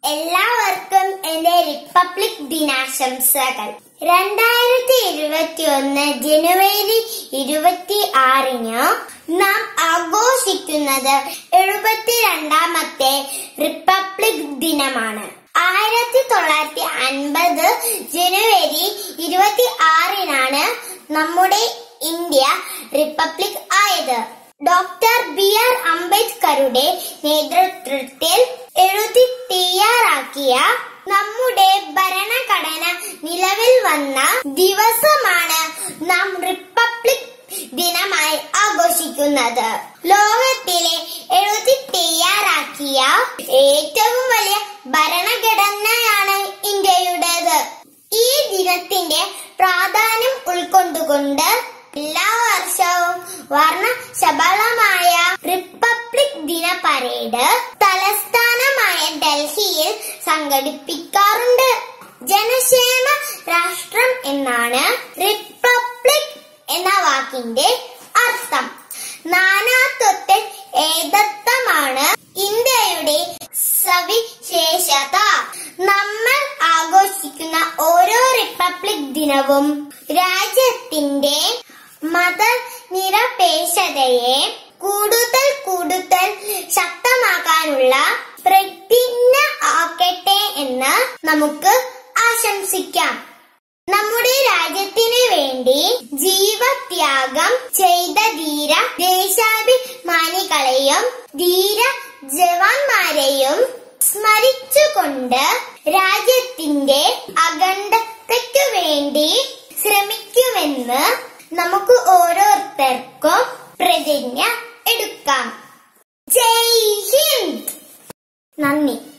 എല്ലാവർക്കും എന്റെ റിപ്പബ്ലിക് ദിനാശംസകൾ രണ്ടായിരത്തി ഇരുപത്തി ഒന്ന് ജനുവരി ഇരുപത്തി ആറിന് നാം ആഘോഷിക്കുന്നത് എഴുപത്തിരണ്ടാമത്തെ റിപ്പബ്ലിക് ദിനമാണ് ആയിരത്തി തൊള്ളായിരത്തി അൻപത് ജനുവരി ഇരുപത്തി ആറിനാണ് നമ്മുടെ ഇന്ത്യ റിപ്പബ്ലിക് ആയത് ഡോക്ടർ ബി ആർ അംബേദ്കറുടെ നേതൃത്വത്തിൽ എഴുതി തയ്യാറാക്കിയ നമ്മുടെ ഭരണഘടന നിലവിൽ വന്ന ദിവസമാണ് നാം റിപ്പബ്ലിക് ദിനമായി ആഘോഷിക്കുന്നത് ലോകത്തിലെ എഴുതി തയ്യാറാക്കിയ ഏറ്റവും വലിയ ഭരണഘടനയാണ് ഇന്ത്യയുടേത് ഈ ദിനത്തിന്റെ പ്രാധാന്യം ഉൾക്കൊണ്ടുകൊണ്ട് എല്ലാ വർഷവും വർണ്ണ ശബളമായ റിപ്പബ്ലിക് ദിന പരേഡ് തലസ്ഥാനമായ ഡൽഹിയിൽ സംഘടിപ്പിക്കാറുണ്ട് ജനക്ഷേമ രാഷ്ട്രം എന്നാണ് റിപ്പബ്ലിക് എന്ന വാക്കിന്റെ അർത്ഥം നാനാത്വത്തിൽ ഏകത്വമാണ് ഇന്ത്യയുടെ സവിശേഷത നമ്മൾ ആഘോഷിക്കുന്ന ഓരോ റിപ്പബ്ലിക് ദിനവും രാജ്യത്തിന്റെ മതനിരപേക്ഷതയെ കൂടുതൽ കൂടുതൽ ശക്തമാക്കാനുള്ള പ്രതിജ്ഞ ആക്കട്ടെ എന്ന് നമുക്ക് ആശംസിക്കാം നമ്മുടെ രാജ്യത്തിന് വേണ്ടി ജീവത്യാഗം ചെയ്ത ധീര ദേശാഭിമാനികളെയും ധീര ജവാന്മാരെയും സ്മരിച്ചുകൊണ്ട് രാജ്യത്തിന്റെ അഖണ്ഡതയ്ക്കു വേണ്ടി ശ്രമിക്കുമെന്ന് നമുക്ക് ഓരോരുത്തർക്കും പ്രതിജ്ഞ എടുക്കാം ജയ് ഹിന്ദ് നന്ദി